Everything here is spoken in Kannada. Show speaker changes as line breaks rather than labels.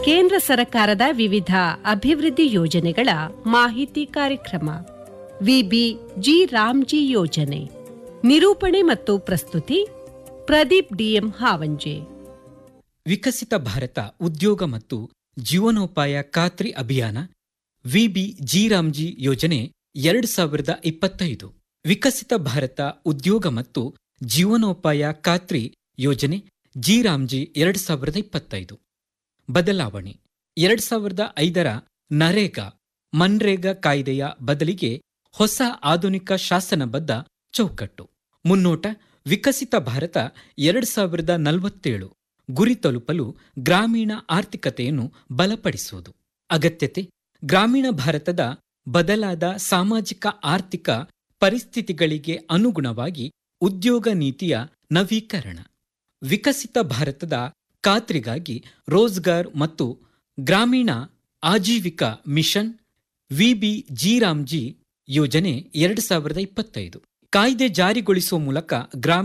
ಕೇಂದ್ರ ಸರ್ಕಾರದ ವಿವಿಧ ಅಭಿವೃದ್ಧಿ ಯೋಜನೆಗಳ ಮಾಹಿತಿ ಕಾರ್ಯಕ್ರಮ ವಿಬಿ ಜಿ ರಾಮ್ಜಿ ಯೋಜನೆ ನಿರೂಪಣೆ ಮತ್ತು ಪ್ರಸ್ತುತಿ ಪ್ರದೀಪ್ ಡಿಎಂ ಹಾವಂಜೆ
ವಿಕಸಿತ ಭಾರತ ಉದ್ಯೋಗ ಮತ್ತು ಜೀವನೋಪಾಯ ಖಾತ್ರಿ ಅಭಿಯಾನ ವಿಬಿ ಜಿರಾಮ್ಜಿ ಯೋಜನೆ ಎರಡು ಸಾವಿರದ ಇಪ್ಪತ್ತೈದು ವಿಕಸಿತ ಭಾರತ ಉದ್ಯೋಗ ಮತ್ತು ಜೀವನೋಪಾಯ ಖಾತ್ರಿ ಯೋಜನೆ ಜಿರಾಮ್ಜಿ ಎರಡು ಸಾವಿರದ ಇಪ್ಪತ್ತೈದು ಬದಲಾವಣೆ ಎರಡು ಸಾವಿರದ ಐದರ ನರೇಗಾ ಮನ್ರೇಗಾ ಕಾಯ್ದೆಯ ಬದಲಿಗೆ ಹೊಸ ಆಧುನಿಕ ಶಾಸನಬದ್ಧ ಚೌಕಟ್ಟು ಮುನ್ನೋಟ ವಿಕಸಿತ ಭಾರತ ಎರಡು ಸಾವಿರದ ನಲವತ್ತೇಳು ಗುರಿ ತಲುಪಲು ಗ್ರಾಮೀಣ ಆರ್ಥಿಕತೆಯನ್ನು ಬಲಪಡಿಸುವುದು ಅಗತ್ಯತೆ ಗ್ರಾಮೀಣ ಭಾರತದ ಬದಲಾದ ಸಾಮಾಜಿಕ ಆರ್ಥಿಕ ಪರಿಸ್ಥಿತಿಗಳಿಗೆ ಅನುಗುಣವಾಗಿ ಉದ್ಯೋಗ ನೀತಿಯ ನವೀಕರಣ ವಿಕಸಿತ ಭಾರತದ ಖಾತ್ರಿಗಾಗಿ ರೋಜ್ಗಾರ್ ಮತ್ತು ಗ್ರಾಮೀಣ ಆಜೀವಿಕಾ ಮಿಷನ್ ವಿಬಿ ಜಿರಾಮ್ಜಿ ಯೋಜನೆ ಎರಡು ಸಾವಿರದ ಇಪ್ಪತ್ತೈದು ಕಾಯ್ದೆ ಜಾರಿಗೊಳಿಸುವ ಮೂಲಕ ಗ್ರಾಮೀಣ